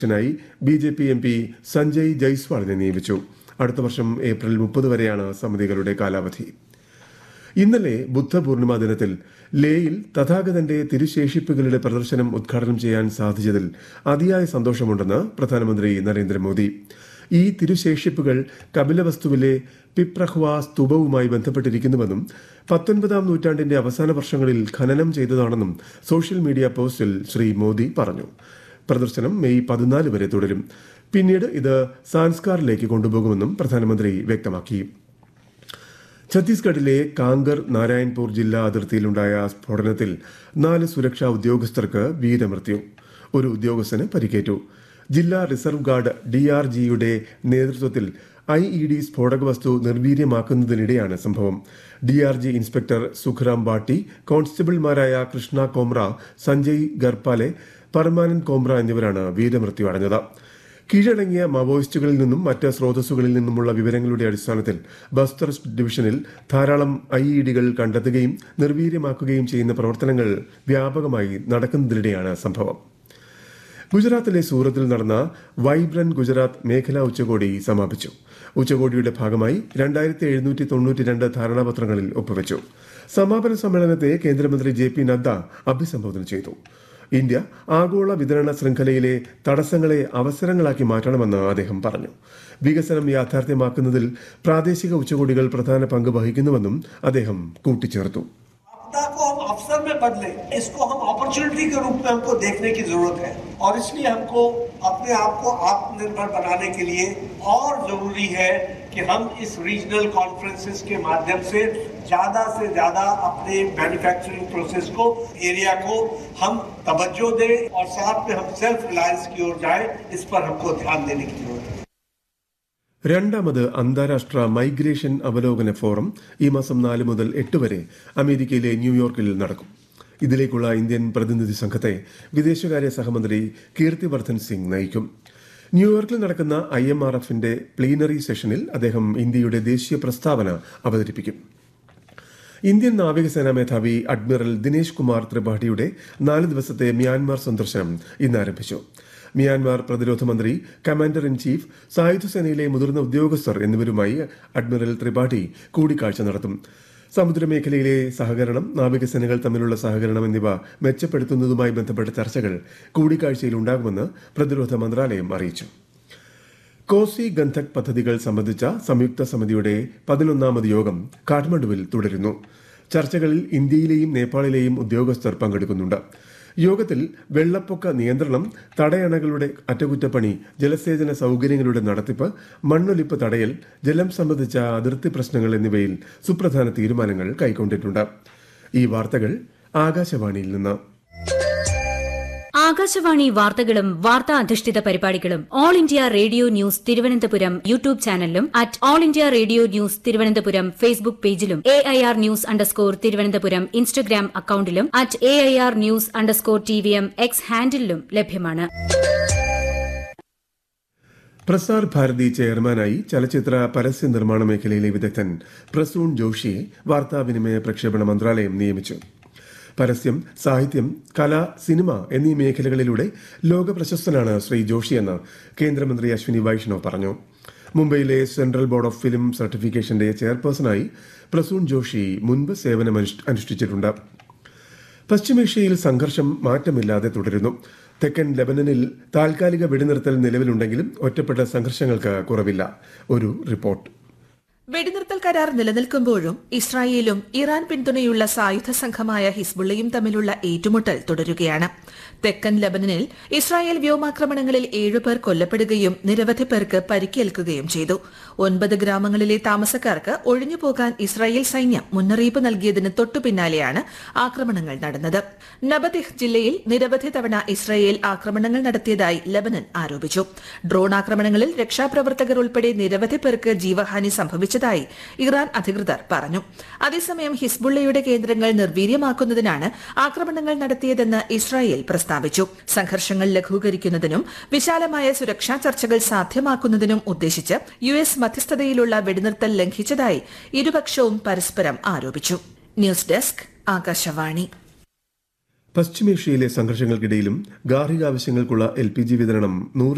ായി B J P M P Sanjay ജയ്സ്വാളിനെ നിയമിച്ചു അടുത്ത വർഷം ഏപ്രിൽ മുപ്പത് വരെയാണ് സമിതികളുടെ കാലാവധി ഇന്നലെ ബുദ്ധപൂർണിമ ദിനത്തിൽ ലേയിൽ തഥാഗതന്റെ തിരുശേഷിപ്പുകളുടെ പ്രദർശനം ഉദ്ഘാടനം ചെയ്യാൻ സാധിച്ചതിൽ അതിയായ സന്തോഷമുണ്ടെന്ന് പ്രധാനമന്ത്രി നരേന്ദ്രമോദി ഈ തിരുശേഷിപ്പുകൾ കപിലവസ്തുവിലെ പിപ്രഹ്വ സ്തൂപവുമായി ബന്ധപ്പെട്ടിരിക്കുന്നുവെന്നും പത്തൊൻപതാം നൂറ്റാണ്ടിന്റെ അവസാന വർഷങ്ങളിൽ ഖനനം ചെയ്തതാണെന്നും സോഷ്യൽ മീഡിയ പോസ്റ്റിൽ ശ്രീ മോദി പറഞ്ഞു പ്രദർശനം മെയ് പതിനാല് വരെ തുടരും പിന്നീട് ഇത് സാൻസ്കാറിലേക്ക് കൊണ്ടുപോകുമെന്നും പ്രധാനമന്ത്രി വ്യക്തമാക്കി ഛത്തീസ്ഗഡിലെ കാങ്കർ നാരായൺപൂർ ജില്ലാ അതിർത്തിയിലുണ്ടായ സ്ഫോടനത്തിൽ നാല് സുരക്ഷാ ഉദ്യോഗസ്ഥർക്ക് വീരമൃത്യു ഒരു ഉദ്യോഗസ്ഥന് പരിക്കേറ്റു ജില്ലാ റിസർവ് ഗാർഡ് ഡി ആർ ജിയുടെ നേതൃത്വത്തിൽ ഐ ഇ ഡി സ്ഫോടക വസ്തു നിർവീര്യമാക്കുന്നതിനിടെയാണ് സംഭവം D R G inspector Sukhram Bhatti കോൺസ്റ്റബിൾമാരായ കൃഷ്ണ കോമ്ര സഞ്ജയ് ഗർപ്പാലെ പർമാനന്ദ് കോമ്ര എന്നിവരാണ് വീരമൃത്യു അടഞ്ഞത് കീഴടങ്ങിയ മാവോയിസ്റ്റുകളിൽ നിന്നും മറ്റ് സ്രോതസ്സുകളിൽ നിന്നുമുള്ള വിവരങ്ങളുടെ അടിസ്ഥാനത്തിൽ ബസ്തർ ഡിവിഷനിൽ ധാരാളം ഐ ഇ ഡികൾ കണ്ടെത്തുകയും നിർവീര്യമാക്കുകയും ചെയ്യുന്ന പ്രവർത്തനങ്ങൾ വ്യാപകമായി നടക്കുന്നതിനിടെയാണ് സംഭവം ഗുജറാത്തിലെ സൂറത്തിൽ നടന്ന വൈബ്രന്റ് ഗുജറാത്ത് മേഖലാ ഉച്ചകോടി സമാപിച്ചു ഉച്ചകോടിയുടെ ഭാഗമായി രണ്ടായിരത്തി എഴുന്നൂറ്റി തൊണ്ണൂറ്റി രണ്ട് ധാരണാപത്രങ്ങളിൽ ഒപ്പുവെച്ചു സമാപന സമ്മേളനത്തെ കേന്ദ്രമന്ത്രി ജെ പി നദ്ദ അഭിസംബോധന ചെയ്തു ഇന്ത്യ ആഗോള വിതരണ ശൃംഖലയിലെ തടസ്സങ്ങളെ അവസരങ്ങളാക്കി മാറ്റണമെന്ന് അദ്ദേഹം പറഞ്ഞു വികസനം യാഥാർത്ഥ്യമാക്കുന്നതിൽ പ്രാദേശിക ഉച്ചകോടികൾ പ്രധാന പങ്ക് വഹിക്കുന്നുവെന്നും അദ്ദേഹം കൂട്ടിച്ചേർത്തു आपदा को हम अवसर में बदले इसको हम अपॉर्चुनिटी के रूप में हमको देखने की जरूरत है और इसलिए हमको अपने आप को आत्मनिर्भर बनाने के लिए और जरूरी है कि हम इस रीजनल कॉन्फ्रेंसेस के माध्यम से ज्यादा से ज्यादा अपने मैन्युफैक्चरिंग प्रोसेस को एरिया को हम तवज्जो दें और साथ में हम सेल्फ रिलायंस की ओर जाएं इस पर हमको ध्यान देने की जरूरत है രണ്ടാമത് അന്താരാഷ്ട്ര മൈഗ്രേഷൻ അവലോകന ഫോറം ഈ മാസം നാല് മുതൽ എട്ട് വരെ അമേരിക്കയിലെ ന്യൂയോർക്കിൽ നടക്കും ഇതിലേക്കുള്ള ഇന്ത്യൻ പ്രതിനിധി സംഘത്തെ വിദേശകാര്യ സഹമന്ത്രി കീർത്തിവർദ്ധൻ സിംഗ് നയിക്കും ന്യൂയോർക്കിൽ നടക്കുന്ന ഐ എം ആർ എഫിന്റെ പ്ലീനറി സെഷനിൽ അദ്ദേഹം ഇന്ത്യയുടെ ദേശീയ പ്രസ്താവന അവതരിപ്പിക്കും ഇന്ത്യൻ നാവികസേനാ മേധാവി അഡ്മിറൽ ദിനേശ് കുമാർ ത്രിപാഠിയുടെ നാല് ദിവസത്തെ മ്യാൻമാർ സന്ദർശനം ഇന്ന് ആരംഭിച്ചു മ്യാൻമാർ പ്രതിരോധ മന്ത്രി കമാൻഡർ ഇൻ ചീഫ് സായുധ സേനയിലെ മുതിർന്ന ഉദ്യോഗസ്ഥർ എന്നിവരുമായി അഡ്മിറൽ ത്രിപാഠി കൂടിക്കാഴ്ച നടത്തും സമുദ്രമേഖലയിലെ സഹകരണം നാവികസേനകൾ തമ്മിലുള്ള സഹകരണം എന്നിവ മെച്ചപ്പെടുത്തുന്നതുമായി ബന്ധപ്പെട്ട ചർച്ചകൾ കൂടിക്കാഴ്ചയിൽ ഉണ്ടാകുമെന്ന് പ്രതിരോധ മന്ത്രാലയം അറിയിച്ചു കോസി ഗന്ധക് പദ്ധതികൾ സംബന്ധിച്ച സംയുക്ത സമിതിയുടെ പതിനൊന്നാമത് യോഗം കാഠ്മണ്ഡുവിൽ തുടരുന്നു ചർച്ചകളിൽ ഇന്ത്യയിലെയും നേപ്പാളിലെയും ഉദ്യോഗസ്ഥർ പങ്കെടുക്കുന്നുണ്ട് യോഗത്തിൽ വെള്ളപ്പൊക്ക നിയന്ത്രണം തടയണകളുടെ അറ്റകുറ്റപ്പണി ജലസേചന സൌകര്യങ്ങളുടെ നടത്തിപ്പ് മണ്ണൊലിപ്പ് തടയൽ ജലം സംബന്ധിച്ച അതിർത്തി പ്രശ്നങ്ങൾ എന്നിവയിൽ സുപ്രധാന തീരുമാനങ്ങൾ കൈക്കൊണ്ടിട്ടുണ്ട് ഈ വാർത്തകൾ ആകാശവാണിയിൽ നിന്ന് ആകാശവാണി വാർത്തകളും വാർത്താ അധിഷ്ഠിത പരിപാടികളും all India radio news Thiruvananthapuram YouTube ചാനലിലും at all India radio news Thiruvananthapuram Facebook പേജിലും A I R news underscore Thiruvananthapuram Instagram അക്കൌണ്ടിലും at A I R news underscore T V M X ഹാൻഡിലും ലഭ്യമാണ് പ്രസാർ ഭാരതി ചെയർമാനായി ചലച്ചിത്ര പരസ്യ നിർമ്മാണ മേഖലയിലെ വിദഗ്ധൻ പ്രസൂൺ ജോഷിയെ വാർത്താവിനിമയ പ്രക്ഷേപണ മന്ത്രാലയം നിയമിച്ചു പരസ്യം സാഹിത്യം കല സിനിമ എന്നീ മേഖലകളിലൂടെ ലോക പ്രശസ്തനാണ് ശ്രീ ജോഷിയെന്ന് കേന്ദ്രമന്ത്രി അശ്വിനി വൈഷ്ണവ് പറഞ്ഞു മുംബൈയിലെ സെൻട്രൽ ബോർഡ് ഓഫ് ഫിലിം സർട്ടിഫിക്കേഷന്റെ ചെയർപേഴ്സണായി പ്രസൂൺ ജോഷി മുൻപ് സേവനം അനുഷ്ഠിച്ചിട്ടുണ്ട് പശ്ചിമേഷ്യയിൽ സംഘർഷം മാറ്റമില്ലാതെ തുടരുന്നു തെക്കൻ ലബനനിൽ താൽക്കാലിക വെടിനിർത്തൽ നിലവിലുണ്ടെങ്കിലും ഒറ്റപ്പെട്ട സംഘർഷങ്ങൾക്ക് കുറവില്ല ഒരു റിപ്പോർട്ട് വെടിനിർത്തൽ കരാർ നിലനിൽക്കുമ്പോഴും ഇസ്രായേലും ഇറാൻ പിന്തുണയുള്ള സായുധ സംഘമായ ഹിസ്ബുള്ളയും തമ്മിലുള്ള ഏറ്റുമുട്ടൽ തുടരുകയാണ് തെക്കൻ ലബനനിൽ ഇസ്രായേൽ വ്യോമാക്രമണങ്ങളിൽ ഏഴുപേർ കൊല്ലപ്പെടുകയും നിരവധി പേർക്ക് പരിക്കേൽക്കുകയും ചെയ്തു ഒൻപത് ഗ്രാമങ്ങളിലെ താമസക്കാർക്ക് ഒഴിഞ്ഞുപോകാൻ ഇസ്രായേൽ സൈന്യം മുന്നറിയിപ്പ് നൽകിയതിന് തൊട്ടുപിന്നാലെയാണ് ആക്രമണങ്ങൾ നടന്നത് നബദിഹ് ജില്ലയിൽ നിരവധി തവണ ഇസ്രായേൽ ആക്രമണങ്ങൾ നടത്തിയതായി ലബനൻ ആരോപിച്ചു ഡ്രോൺ ആക്രമണങ്ങളിൽ രക്ഷാപ്രവർത്തകർ ഉൾപ്പെടെ നിരവധി പേർക്ക് ജീവഹാനി സംഭവിച്ചതായി ഇറാൻ അധികൃതർ പറഞ്ഞു അതേസമയം ഹിസ്ബുള്ളയുടെ കേന്ദ്രങ്ങൾ നിർവീര്യമാക്കുന്നതിനാണ് ആക്രമണങ്ങൾ നടത്തിയതെന്ന് ഇസ്രായേൽ പ്രസ്താവിച്ചു സംഘർഷങ്ങൾ ലഘൂകരിക്കുന്നതിനും വിശാലമായ സുരക്ഷാ ചർച്ചകൾ സാധ്യമാക്കുന്നതിനും ഉദ്ദേശിച്ച് യു എസ് മധ്യസ്ഥതയിലുള്ള വെടിനിർത്തൽ ലംഘിച്ചതായി ഇരുപക്ഷവും പരസ്പരം ആരോപിച്ചു ന്യൂസ് ഡെസ്ക് ആകാശവാണി പശ്ചിമേഷ്യയിലെ സംഘർഷങ്ങൾക്കിടയിലും ഗാർഹിക ആവശ്യങ്ങൾക്കുള്ള എൽ പി ജി വിതരണം നൂറ്